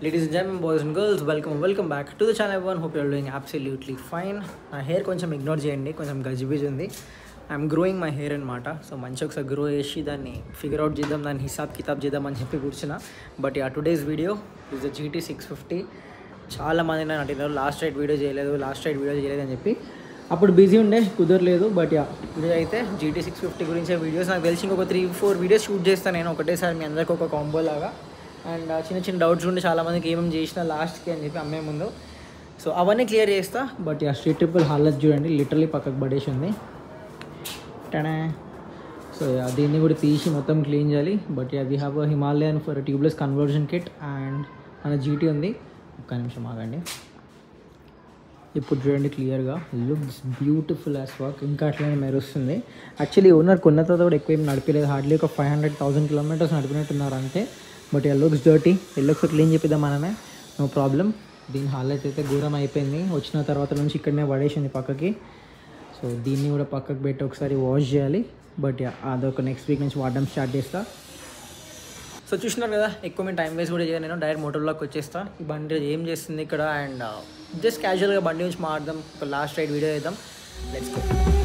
Ladies and gentlemen, boys and girls, welcome welcome back to the channel everyone. Hope you're doing absolutely fine. నా hair కొంచెం ignore చేయండి కొంచెం గజిబిజి ఉంది I'm growing my hair అనమాట so మంచిగా ఒకసారి గ్రో చేసి దాన్ని ఫిగర్ అవుట్ చేద్దాం దాన్ని హిసాబ్ కితాబ్ చేద్దాం అని చెప్పి కూర్చున్నా బట్ ఆ today's video is the GT six fifty చాలా మంది నన్ను అంటున్నారు లాస్ట్ రైట్ వీడియో చేయలేదు లాస్ట్ రైట్ వీడియో చేయలేదు అని చెప్పి అప్పుడు బిజీ ఉండే కుదరలేదు బట్ యా ఈరోజు అయితే జీటీ సిక్స్ ఫిఫ్టీ గురించే వీడియోస్ నాకు తెలిసి ఇంకొక త్రీ ఫోర్ వీడియోస్ షూట్ చేస్తాను నేను ఒకటేసారి మీ అందరికి ఒక కాంబో లాగా అండ్ చిన్న చిన్న డౌట్స్ ఉంటే చాలామందికి ఏమేమి చేసిన లాస్ట్కి అని చెప్పి అమ్మే ముందు సో అవన్నీ క్లియర్ చేస్తా బట్ యా స్ట్రీట్ ట్రిపుల్ హాలత్ చూడండి లిటరలీ పక్కకు పడేసి ఉంది టనే సో యా దీన్ని కూడా తీసి మొత్తం క్లీన్ చేయాలి but yeah we have Himalayan for tubeless conversion kit and మన జీటీ ఉంది ఒక్క నిమిషం ఆగండి ఇప్పుడు చూడండి క్లియర్గా లుక్స్ బ్యూటిఫుల్ యాజ్ వర్క్ ఇంకా అట్లనే మెరుస్తుంది యాక్చువల్లీ ఓనర్ కొన్న తర్వాత కూడా ఎక్కువ ఏం నడిపలేదు హార్డ్లీ ఒక ఫైవ్ హండ్రెడ్ థౌసండ్ కిలోమీటర్స్ నడిపినట్టున్నారు అంతే బట్ ఆ లుక్స్ డర్టీ ఎల్లుక్స్ క్లీన్ చెప్పిద్దాం మనమే నో ప్రాబ్లం దీని హాలైతే అయితే ఘోరం అయిపోయింది వచ్చిన తర్వాత నుంచి ఇక్కడనే పడేసింది పక్కకి సో దీన్ని కూడా పక్కకు పెట్టి ఒకసారి వాష్ చేయాలి బట్ అదొక నెక్స్ట్ వీక్ నుంచి వాడడం స్టార్ట్ చేస్తా సో చూసినారు కదా ఎక్కువ మేము టైం వేస్ట్ కూడా చేయను నేను డైరెక్ట్ మోటర్లోకి వచ్చేస్తా ఈ బండి ఏం చేస్తుంది ఇక్కడ అండ్ జస్ట్ క్యాజువల్గా బండి నుంచి మాట్లాడదాం ఒక లాస్ట్ రైడ్ వీడియో చేద్దాం let's go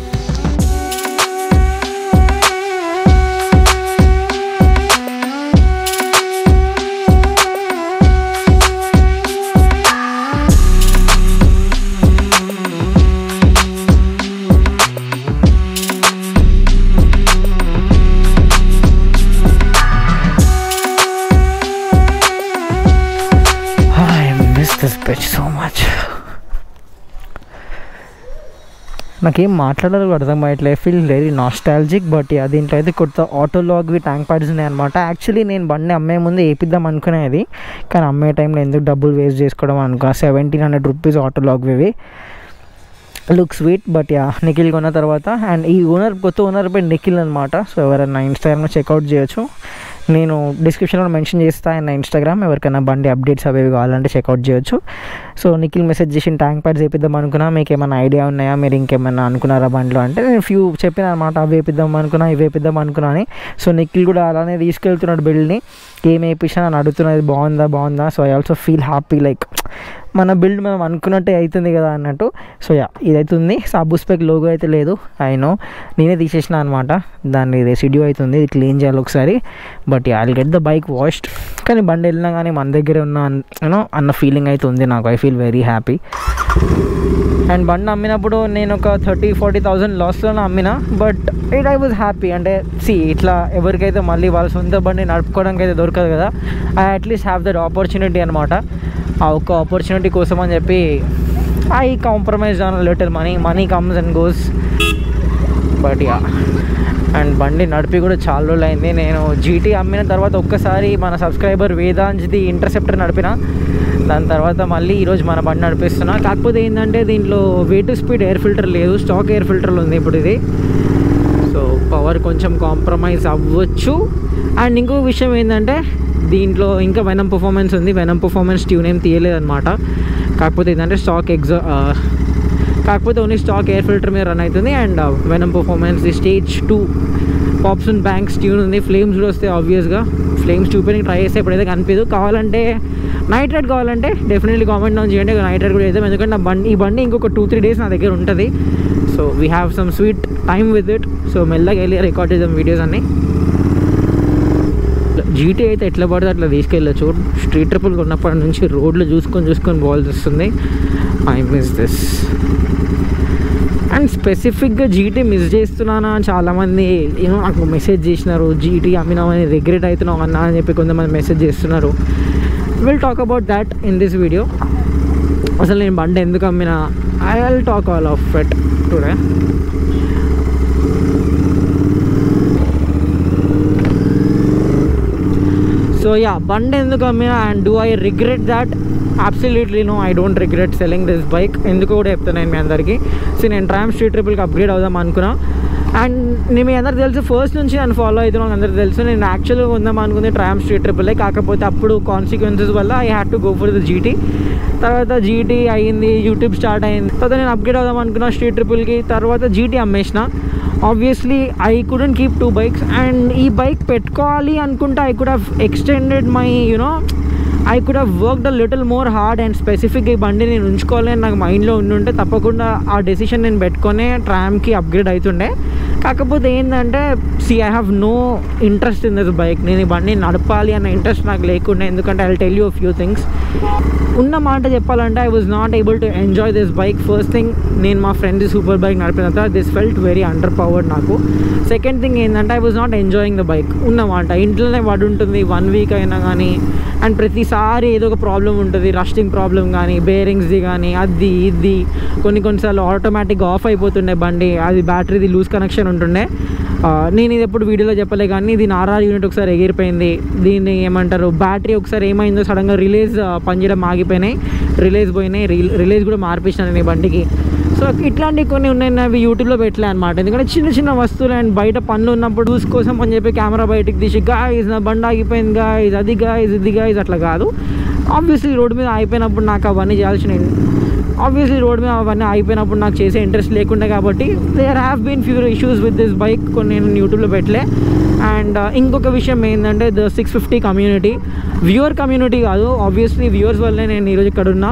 I miss this bitch so much. నాకేం మాట్లాడాలో కూడా అర్థం అయ్యట్లే feel very nostalgic but yeah దీంట్లో అయితే కొత్త ఆటో లాగ్వి ట్యాంక్ ప్యాడ్స్ ఉన్నాయి అనమాట యాక్చువల్లీ నేను బండి అమ్మే ముందు వేపిద్దాం అనుకునేది కానీ అమ్మే టైంలో ఎందుకు డబ్బులు వేస్ట్ చేసుకోవడం అనుకున్నా సెవెంటీన్ హండ్రెడ్ రూపీస్ ఆటో లాగ్వి ఇవి look sweet but yeah Nikhil కొన్న తర్వాత అండ్ ఈ ఓనర్ కొత్త ఓనర్ పై నిఖిల్ అనమాట సో ఎవరైనా ఇన్స్టాగ్రామ్లో చెక్అవుట్ చేయొచ్చు నేను డిస్క్రిప్షన్లో మెన్షన్ చేస్తా నా ఇన్స్టాగ్రామ్ ఎవరికైనా బండి అప్డేట్స్ అవి ఇవి కావాలంటే చెక్అవుట్ చేయొచ్చు సో నిఖిల్ మెసేజ్ చేసిన ట్యాంక్ ప్యాడ్స్ వేపిద్దాం అనుకున్నా మీకు ఏమైనా ఐడియా ఉన్నాయా మీరు ఇంకేమైనా అనుకున్నారా బండిలో అంటే నేను ఫ్యూ చెప్పిన అనమాట అవి వేపిద్దాం అనుకున్నా ఇవి వేపిద్దాం అనుకున్నా అని సో నిఖిల్ కూడా అలానే తీసుకెళ్తున్నాడు బిల్డ్ని ఏం వేయించినా అని అడుగుతున్నది బాగుందా బాగుందా so I also feel happy like మన బిల్డ్ మనం అనుకున్నట్టే అవుతుంది కదా అన్నట్టు సో యా ఇదైతే ఉంది సాబుస్పెక్ లోగో అయితే లేదు ఐ నో నేనే తీసేసిన అనమాట దాన్ని రెసిడ్యూ అవుతుంది ఇది క్లీన్ చేయాలి ఒకసారి but I get the bike washed కానీ బండి వెళ్ళినా కానీ మన దగ్గరే ఉన్న యూనో అన్న ఫీలింగ్ అయితే ఉంది నాకు I feel very happy and బండి అమ్మినప్పుడు నేను ఒక థర్టీ ఫార్టీ థౌసండ్ లాస్లోనే అమ్మిన but it I was happy అంటే సి ఇట్లా ఎవరికైతే మళ్ళీ వాళ్ళ సొంత బండి నడుపుకోవడానికి అయితే దొరకదు కదా I atleast have that opportunity అనమాట ఆ ఒక్క ఆపర్చునిటీ కోసం అని చెప్పి I compromise on little money money comes and goes but yeah and బండి నడిపి కూడా చాలా రోజులు అయింది నేను జీటీ అమ్మిన తర్వాత ఒక్కసారి మన సబ్స్క్రైబర్ వేదాంజ్ది ఇంటర్సెప్టర్ నడిపిన దాని తర్వాత మళ్ళీ ఈరోజు మన బండి నడిపిస్తున్నా కాకపోతే ఏంటంటే దీంట్లో way to speed air filter లేదు స్టాక్ ఎయిర్ ఫిల్టర్లు ఉంది ఇప్పుడు ఇది సో పవర్ కొంచెం కాంప్రమైజ్ అవ్వచ్చు అండ్ ఇంకో విషయం ఏంటంటే దీంట్లో ఇంకా వెనం పర్ఫార్మెన్స్ ఉంది వెనం పర్ఫార్మెన్స్ ట్యూన్ ఏం తీయలేదన్నమాట కాకపోతే ఏంటంటే స్టాక్ ఎగ్జా కాకపోతే ఓన్లీ స్టాక్ ఎయిర్ ఫిల్టర్ మీద రన్ అవుతుంది and venom performance stage two pops and bangs tune ఉంది ఫ్లేమ్స్ కూడా వస్తాయి ఆబ్వియస్గా ఫ్లేమ్స్ చూపించడానికి ట్రై చేస్తే ఎప్పుడైతే కనిపించదు కావాలంటే నైట్ రైడ్ కావాలంటే డెఫినెట్లీ కామెంట్ డౌన్ చేయండి నైట్ రైడ్ కూడా చేద్దాం ఎందుకంటే నా బండి ఈ బండి ఇంకొక టూ త్రీ డేస్ నా దగ్గర ఉంటుంది so we have some sweet time with it so మెల్లగా వెళ్ళి రికార్డ్ చేద్దాం వీడియోస్ అన్నీ జీటీ అయితే ఎట్లా పడితే అట్లా తీసుకెళ్ళచ్చు స్ట్రీట్ ట్రిపుల్ ఉన్నప్పటి నుంచి రోడ్లు చూసుకొని చూసుకొని పోవాల్సి వస్తుంది ఐ మిస్ దిస్ అండ్ స్పెసిఫిక్గా జీటీ మిస్ చేస్తున్నానా అని చాలామంది ఏమో నాకు మెసేజ్ చేసినారు జీటీ అమ్మినామని రిగ్రెట్ అవుతున్నావు అన్నా అని చెప్పి కొంతమంది మెసేజ్ చేస్తున్నారు will talk about that in this video అసలు నేను బండి ఎందుకు అమ్మినా I will talk all of it today so yeah బండి ఎందుకు అమ్మినా and do I regret that absolutely no I don't regret selling this bike ఎందుకు కూడా చెప్తాను నేను మీ అందరికీ సో నేను ట్రామ్ స్ట్రీట్ ట్రిపుల్కి అప్గ్రేడ్ అవుదాం అనుకున్నా అండ్ నేను మీ అందరికి తెలుసు ఫస్ట్ నుంచి నన్ను ఫాలో అవుతున్నాను అందరికి తెలుసు నేను యాక్చువల్గా ఉందాం అనుకుంది ట్రామ్ స్ట్రీట్ ట్రిపుల్ కాకపోతే అప్పుడు కాన్సిక్వెన్సెస్ వల్ల I had to go for the GT తర్వాత జీటీ అయ్యింది యూట్యూబ్ స్టార్ట్ అయింది తర్వాత నేను అప్గ్రేడ్ అవుదాం అనుకున్నా స్ట్రీట్ ట్రిపుల్కి తర్వాత జీటీ అమ్మేసిన obviously I couldn't keep two bikes and ఈ బైక్ పెట్టుకోవాలి అనుకుంటే I could have extended my you know I could have worked a little more hard and specific ఈ బండి నేను ఉంచుకోవాలి అని నాకు మైండ్లో ఉండుంటే తప్పకుండా ఆ డెసిషన్ నేను పెట్టుకొని ట్రామ్కి అప్గ్రేడ్ అవుతుండే కాకపోతే ఏంటంటే see I have no interest in this bike నేను ఈ బండి నడపాలి అన్న ఇంట్రెస్ట్ నాకు లేకుండా ఎందుకంటే I tell you few things ఉన్న మాట చెప్పాలంటే I was not able to enjoy this bike first thing నేను మా ఫ్రెండ్ సూపర్ బైక్ నడిపిన తర్వాత this felt very underpowered నాకు సెకండ్ థింగ్ ఏంటంటే I was not enjoying the bike ఉన్నమాట ఇంట్లోనే పడి ఉంటుంది వన్ వీక్ అయినా కానీ అండ్ ప్రతిసారి ఏదో ఒక ప్రాబ్లం ఉంటుంది రస్టింగ్ ప్రాబ్లం కానీ బేరింగ్స్ది కానీ అది ఇది కొన్ని కొన్నిసార్లు ఆటోమేటిక్గా ఆఫ్ అయిపోతుండే బండి అది బ్యాటరీది లూజ్ కనెక్షన్ ఉంటుండే ఆ, నేను ఇది ఎప్పుడు వీడియోలో చెప్పలే కానీ దీని ఆర్ఆర్ యూనిట్ ఒకసారి ఎగిరిపోయింది దీన్ని ఏమంటారు బ్యాటరీ ఒకసారి ఏమైందో సడన్గా రిలేజ్ పనిచేయడం ఆగిపోయినాయి రిలేజ్ పోయినాయి రిల్- రిలేజ్ కూడా మార్పించాను నేను ఈ బండికి సో ఇట్లాంటివి కొన్ని ఉన్నాయి అవి యూట్యూబ్లో పెట్టలే అనమాట ఎందుకంటే చిన్న చిన్న వస్తువులు అండ్ బయట పనులు ఉన్నప్పుడు యూస్ కోసం అని చెప్పి కెమెరా బయటికి తీసి గాయస్ నా బండి ఆగిపోయింది గాయస్ అది గాయస్ ఇది గాయస్ అట్లా కాదు ఆబ్వియస్లీ రోడ్డు మీద అయిపోయినప్పుడు నాకు అవన్నీ చేయాల్సిన ఆబ్వియస్లీ రోడ్ మీద అవన్నీ అయిపోయినప్పుడు నాకు చేసే ఇంట్రెస్ట్ లేకుండా కాబట్టి there have been few issues with this bike కొన్ని నేను యూట్యూబ్లో పెట్టలే అండ్ ఇంకొక విషయం ఏంటంటే the six fifty community viewer community కాదు ఆబ్వియస్లీ వ్యూవర్స్ వల్లే నేను ఈరోజు ఇక్కడ ఉన్నా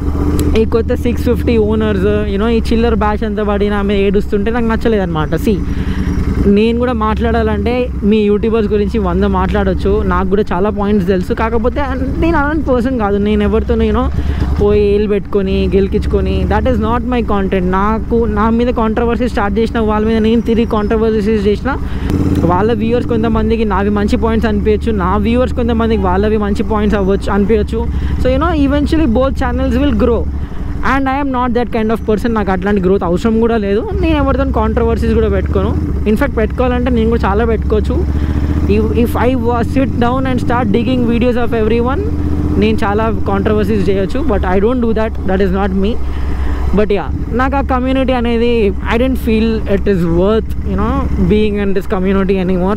ఈ కొత్త సిక్స్ ఫిఫ్టీ ఓనర్స్ యూనో ఈ చిల్లర్ బ్యాచ్ అంతా పడి నా మీద ఏడుస్తుంటే నాకు నచ్చలేదు అనమాట సి నేను కూడా మాట్లాడాలంటే మీ యూట్యూబర్స్ గురించి వంద మాట్లాడొచ్చు నాకు కూడా చాలా పాయింట్స్ తెలుసు కాకపోతే నేను అలాంటి పర్సన్ కాదు నేను ఎవరితో నేను పోయి ఏళ్ళు పెట్టుకొని గెలికించుకొని that is not my content నాకు నా మీద కాంట్రవర్సీ స్టార్ట్ చేసిన వాళ్ళ మీద నేను తిరిగి కాంట్రవర్సీస్ చేసిన వాళ్ళ వ్యూవర్స్ కొంతమందికి నావి మంచి పాయింట్స్ అనిపించచ్చు నా వ్యూవర్స్ కొంతమందికి వాళ్ళవి మంచి పాయింట్స్ అవ్వచ్చు అనిపించచ్చు so you know eventually both channels will grow and I'm not that kind of person నాకు అట్లాంటి గ్రోత్ అవసరం కూడా లేదు నేను ఎవరితో కాంట్రవర్సీస్ కూడా పెట్టుకోను ఇన్ఫాక్ట్ పెట్టుకోవాలంటే నేను కూడా చాలా పెట్టుకోవచ్చు if I sit down and start digging videos of every one నేను చాలా కాంట్రవర్సీస్ చేయొచ్చు but I don't do that that is not me but yeah నాకు ఆ కమ్యూనిటీ అనేది I don't feel it is worth you know being in this community anymore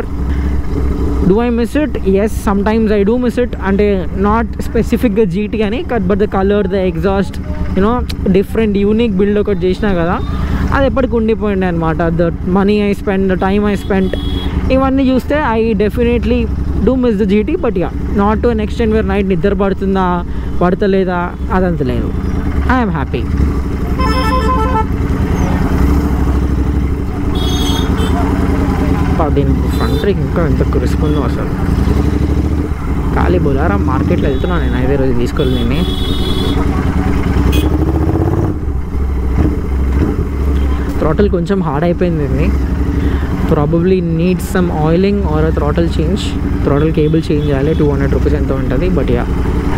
do I miss it yes sometimes I do miss it అంటే not స్పెసిఫిక్గా GT అని but the colour the exhaust you know different unique build ఒకటి చేసినా కదా అది ఎప్పటికి ఉండిపోయింది అనమాట the money I spend the time I spend ఇవన్నీ చూస్తే I definitely do miss the GT but yeah not to next time where night నిద్ర పడుతుందా పడతలేదా అదంత లేదు ఐఎమ్ హ్యాపీ దీని ఫ్రంట్ రేక్ ఇంకా ఎంత కురుసుకుందో అసలు ఖాళీ బొలారా మార్కెట్లో వెళ్తున్నాను నేను ఐదే రోజు తీసుకోవాలి నేను థ్రాటల్ కొంచెం హార్డ్ అయిపోయింది ఇది probably needs some oiling or throttle change throttle cable change చేయాలి టూ హండ్రెడ్ రూపీస్ ఎంత ఉంటుంది బట్ యా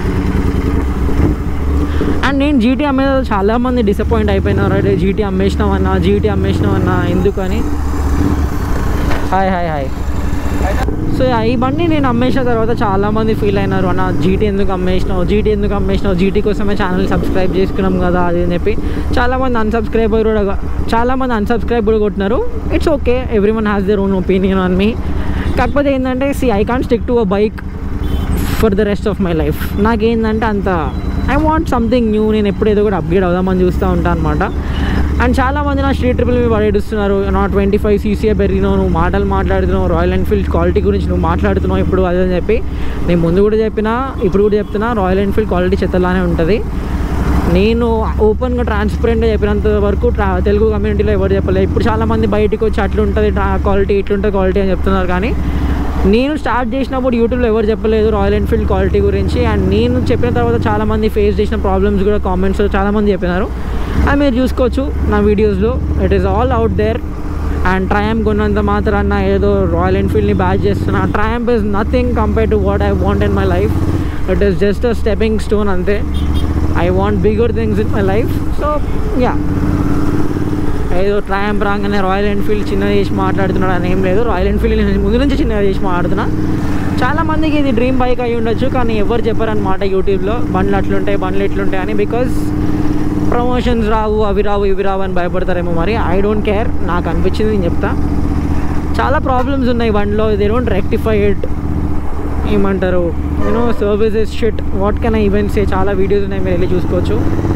అండ్ నేను జీటీ అమ్మేది చాలామంది డిసప్పాయింట్ అయిపోయినారు అరే జీటీ అమ్మేసినామన్నా జీటీ అమ్మేసినామన్నా ఎందుకని హాయ్ హాయ్ హాయ్ సో ఈ బండి నేను అమ్మేసిన తర్వాత చాలామంది ఫీల్ అయినారు అన్న జీటీ ఎందుకు అమ్మేసినావు జీటీ ఎందుకు అమ్మేసినావు జీటీ కోసమే ఛానల్ సబ్స్క్రైబ్ చేసుకున్నాం కదా అది అని చెప్పి చాలామంది అన్సబ్స్క్రైబర్ కూడా చాలామంది అన్సబ్స్క్రైబ్ కూడా కొట్టినారు it's okay everyone has their own opinion on me కాకపోతే ఏంటంటే see I can't stick to a bike for the rest of my life నాకేంటంటే అంత ఐ వాంట్ సంథింగ్ న్యూ నేను ఎప్పుడు ఏదో కూడా అప్గ్రేడ్ అవుదామని చూస్తూ ఉంటాను అనమాట అండ్ చాలామంది నా స్ట్రీట్ ట్రిపుల్ మీద పడేడుస్తున్నారు నా ట్వంటీ ఫైవ్ సీసీఏ పెరిగినావు నువ్వు మాటలు మాట్లాడుతున్నావు రాయల్ ఎన్ఫీల్డ్ క్వాలిటీ గురించి నువ్వు మాట్లాడుతున్నావు ఇప్పుడు అదే అని చెప్పి నేను ముందు కూడా చెప్పినా ఇప్పుడు కూడా చెప్తున్నా రాయల్ ఎన్ఫీల్డ్ క్వాలిటీ చెత్తలానే ఉంటుంది నేను ఓపెన్గా ట్రాన్స్పరెంట్గా చెప్పినంత వరకు ట్రా తెలుగు కమ్యూనిటీలో ఎవరు చెప్పలేదు ఇప్పుడు చాలామంది బయటకు వచ్చి అట్లుంటుంది ట్రా క్వాలిటీ ఇట్లుంటుంది క్వాలిటీ అని చెప్తున్నారు కానీ నేను స్టార్ట్ చేసినప్పుడు యూట్యూబ్లో ఎవరు చెప్పలేదు రాయల్ ఎన్ఫీల్డ్ క్వాలిటీ గురించి అండ్ నేను చెప్పిన తర్వాత చాలామంది ఫేస్ చేసిన ప్రాబ్లమ్స్ కూడా కామెంట్స్ చాలామంది చెప్పినారు అది మీరు చూసుకోవచ్చు నా వీడియోస్లో it is all out there and Triumph కొన్నంత మాత్రాన ఏదో రాయల్ ఎన్ఫీల్డ్ని బ్యాచ్ చేస్తున్నా Triumph is nothing compare to what I want in my life it is just a stepping stone అంతే I want bigger things in my life so yeah ఏదో Triumph రాగానే Royal Enfield చిన్నగా చేసి మాట్లాడుతున్నాడు అని ఏం లేదు రాయల్ ఎన్ఫీల్డ్ నేను ముందు నుంచి చిన్నగా చేసి మాట్లాడుతున్నా చాలా మందికి ఇది డ్రీమ్ బైక్ అయి ఉండొచ్చు కానీ ఎవరు చెప్పారనమాట యూట్యూబ్లో బండ్లు అట్లుంటాయి బండ్లు ఎట్లుంటాయి అని బికాజ్ ప్రమోషన్స్ రావు అవి రావు ఇవి రావు అని భయపడతారేమో మరి ఐ డోంట్ కేర్ నాకు అనిపించింది నేను చెప్తా చాలా ప్రాబ్లమ్స్ ఉన్నాయి బండిలో దే డోంట్ రెక్టిఫై ఇట్ ఏమంటారు you know services shit what can I events చాలా వీడియోస్ ఉన్నాయి మీరు వెళ్ళి చూసుకోవచ్చు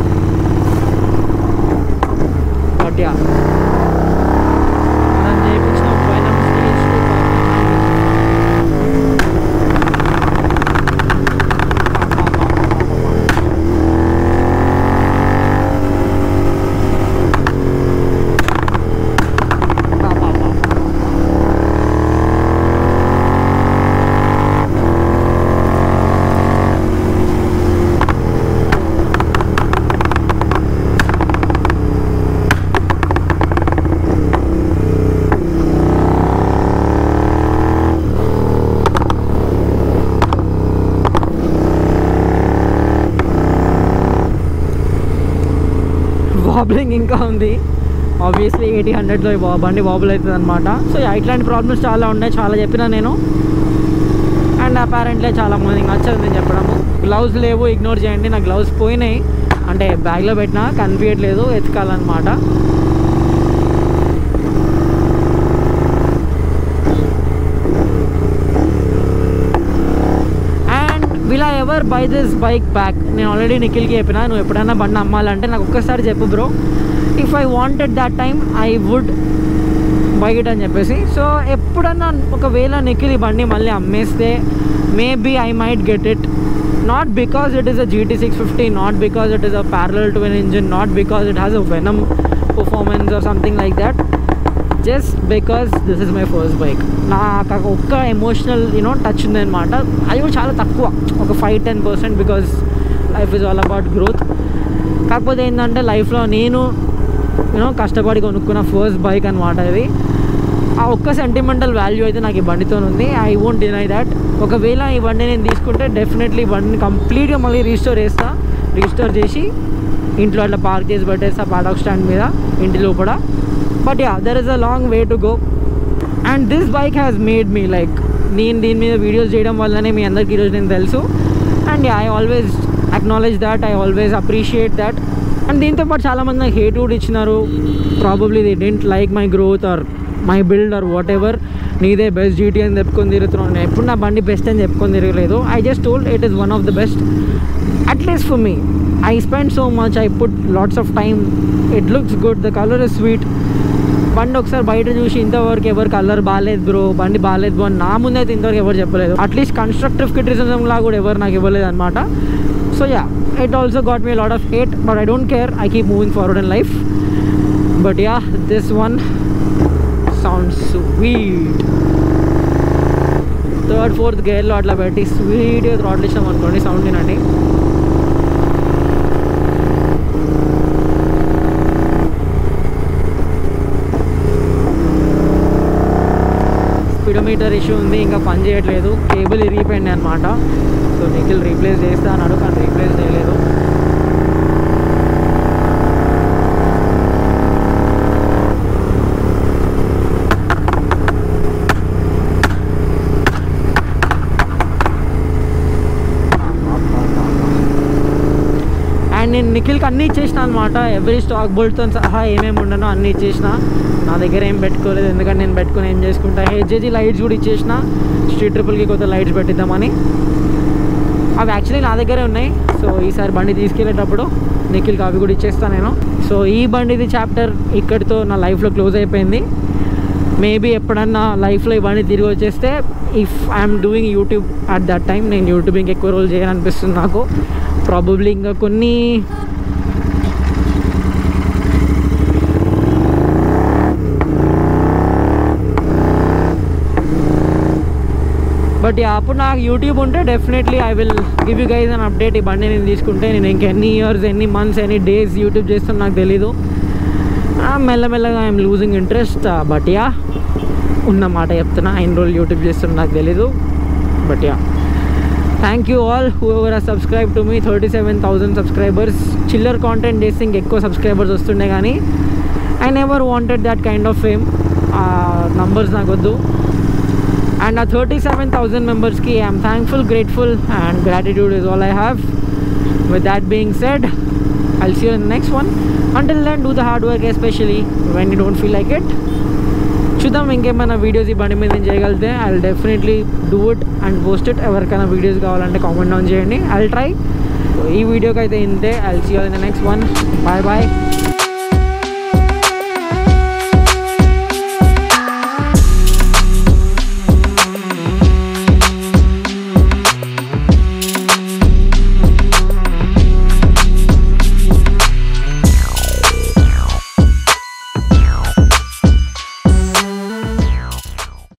బట్ యా మనం చేయించిన పైన స్టేజ్ వాబ్లింగ్ ఇంకా ఉంది ఆబ్వియస్లీ ఎయిటీ హండ్రెడ్లో బండి వాబుల్ అవుతుంది అనమాట సో ఇట్లాంటి ప్రాబ్లమ్స్ చాలా ఉన్నాయి చాలా చెప్పినా నేను అండ్ అపారెంట్లీ చాలా మందికి నచ్చదు నేను చెప్పడము గ్లౌజ్ లేవు ఇగ్నోర్ చేయండి నా గ్లౌజ్ పోయినాయి అంటే బ్యాగ్లో పెట్టినా కనిపించట్లేదు ఎతకాలన్నమాట and will I ever buy this bike back నేను ఆల్రెడీ నిఖిల్కి చెప్పిన నువ్వు ఎప్పుడైనా బండి అమ్మాలంటే నాకు ఒక్కసారి చెప్పు bro if I wanted that time I would buy it అని చెప్పేసి సో ఎప్పుడన్నా ఒకవేళ నిఖిల్ ఈ బండి మళ్ళీ అమ్మేస్తే maybe I might get it not because it is a GT six fifty not because it is a parallel twin engine not because it has a venom performance or something like that just because this is my first bike నాకు ఒక్క emotional you know touch ఉందన్నమాట అది కూడా చాలా తక్కువ ఒక five ten percent because life is all about growth కాకపోతే ఏంటంటే లైఫ్లో నేను యూనో కష్టపడి కొనుక్కున్న ఫస్ట్ బైక్ అనమాట ఇది ఆ ఒక్క సెంటిమెంటల్ వాల్యూ అయితే నాకు ఈ బండితో ఉంది ఐ వోంట్ డినై దాట్ ఒకవేళ ఈ బండి నేను తీసుకుంటే డెఫినెట్లీ ఈ బండిని కంప్లీట్గా మళ్ళీ రీస్టోర్ చేస్తా రీస్టోర్ చేసి ఇంట్లో అట్లా పార్క్ చేసి పెట్టేస్తా పాడాక్ స్టాండ్ మీద ఇంటి లోపల but yeah there is a long way to go and this bike has made me like నేను దీని మీద వీడియోస్ చేయడం వల్లనే మీ అందరికీ ఈరోజు నేను తెలుసు and I always acknowledge that I always appreciate that and దీంతో పాటు చాలామంది నాకు హేట్ కూడా ఇచ్చినారు probably they didn't like my growth or my build or whatever నీదే బెస్ట్ జీటీ అని చెప్పుకొని తిరుగుతున్నాను నేను ఎప్పుడు నా బండి బెస్ట్ అని చెప్పుకొని తిరగలేదు I just told it is one of the best at least for me I spend so much I put lots of time it looks good the colour is sweet బండి ఒకసారి బయట చూసి ఇంతవరకు ఎవరు కలర్ బాగాలేదు బ్రో బండి బాగాలేదు బ్రో అని నా ముందు అయితే ఇంతవరకు ఎవరు చెప్పలేదు అట్లీస్ట్ కన్స్ట్రక్టివ్ క్రిటిసిజం లా కూడా ఎవరు నాకు ఇవ్వలేదు అనమాట so yeah it also got me lot of hate but I don't care I keep moving forward in life but yeah this one sound sweet third fourth గేర్లో అట్లా పెట్టి స్వీట్గా థ్రాట్లు ఇచ్చాం అనుకోండి సౌండ్ వినండి స్పీడోమీటర్ ఇష్యూ ఉంది ఇంకా పని చేయట్లేదు కేబుల్ ఇరిగిపోయింది అనమాట సో నిఖిల్ రీప్లేస్ చేస్తా అన్నాడు కానీ రీప్లేస్ చేయలేదు అండ్ నేను నిఖిల్కి అన్నీ ఇచ్చేసిన అనమాట ఎవ్రీ స్టాక్ బోల్ట్తో సహా ఏమేమి ఉండనో అన్నీ ఇచ్చేసిన నా దగ్గర ఏం పెట్టుకోలేదు ఎందుకంటే నేను పెట్టుకుని ఏం చేసుకుంటా హెచ్జేజీ లైట్స్ కూడా ఇచ్చేసిన స్ట్రీట్ ట్రిపుల్కి కొత్త లైట్స్ పెట్టిద్దామని అవి యాక్చువల్లీ నా దగ్గరే ఉన్నాయి సో ఈసారి బండి తీసుకెళ్ళేటప్పుడు నిఖిల్కి అవి కూడా ఇచ్చేస్తాను నేను సో ఈ బండిది చాప్టర్ ఇక్కడితో నా లైఫ్లో క్లోజ్ అయిపోయింది మేబీ ఎప్పుడన్నా లైఫ్లో ఇవన్నీ తిరిగి వచ్చేస్తే if I'm doing YouTube at that time నేను యూట్యూబ్ ఇంకా ఎక్కువ రోజులు చేయాలనిపిస్తుంది నాకు ప్రాబబ్లీ ఇంకా కొన్ని బట్ అప్పుడు నాకు యూట్యూబ్ ఉంటే definitely I will give you guys an update ఈ బండి నేను తీసుకుంటే నేను ఇంకా ఎన్ని ఇయర్స్ ఎన్ని మంత్స్ ఎన్ని డేస్ యూట్యూబ్ చేస్తాను నాకు తెలీదు ఆ, మెల్లమెల్లగా I'm losing interest but yeah ఉన్న మాట చెప్తున్నా ఎన్ని రోజులు యూట్యూబ్ చేస్తున్నా నాకు తెలీదు but yeah thank you all whoever are subscribe to me thirty seven thousand subscribers చిల్లర్ కాంటెంట్ చేస్తే ఇంక ఎక్కువ సబ్స్క్రైబర్స్ వస్తుండే కానీ I never wanted that kind of fame numbers నాకు వద్దు and uh thirty seven thousand మెంబర్స్కి I'm thankful grateful and gratitude is all I have with that being said I'll see in next one until then do the hard work especially when you don't feel like it చూద్దాం ఇంకేమైనా videos ఈ బండి మీద నేను చేయగలిగితే I definitely do it and post it ఎవరికైనా videos కావాలంటే comment down చేయండి ఐ ట్రై ఈ వీడియోకి అయితే ఇంతే I see in the next one bye bye